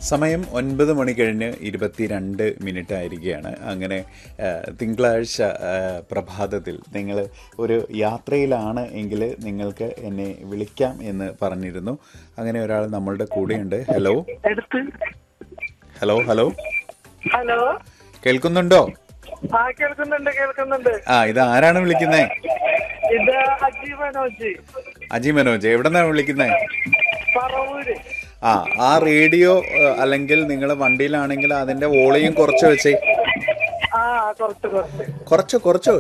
സമയം ഒൻപത് മണി കഴിഞ്ഞ് ഇരുപത്തിരണ്ട് മിനിറ്റ് ആയിരിക്കുകയാണ് അങ്ങനെ ആ, തിങ്കളാഴ്ച ആ, പ്രഭാതത്തിൽ നിങ്ങൾ ഒരു യാത്രയിലാണ് എങ്കിൽ നിങ്ങൾക്ക് എന്നെ വിളിക്കാം എന്ന് പറഞ്ഞിരുന്നു അങ്ങനെ ഒരാൾ നമ്മളുടെ കൂടെയുണ്ട് ഹലോ എടുത്ത് ഹലോ ഹലോ ഹലോ കേൾക്കുന്നുണ്ടോ ആ കേൾക്കുന്നുണ്ട് കേൾക്കുന്നുണ്ട് ആ ഇത് ആരാണ് വിളിക്കുന്നത് ഇത് അജി മനോജ് അജി മനോജ് എവിടെ നിന്നാണ് വിളിക്കുന്നത് പറവൂര് ആ ആ റേഡിയോ ആ, അല്ലെങ്കിൽ നിങ്ങൾ വണ്ടിയിലാണെങ്കിൽ അതിന്റെ വോളിയം കുറച്ച് വെച്ചേ ആ കുറച്ച് കുറച്ച് കുറച്ചോ കുറച്ചോ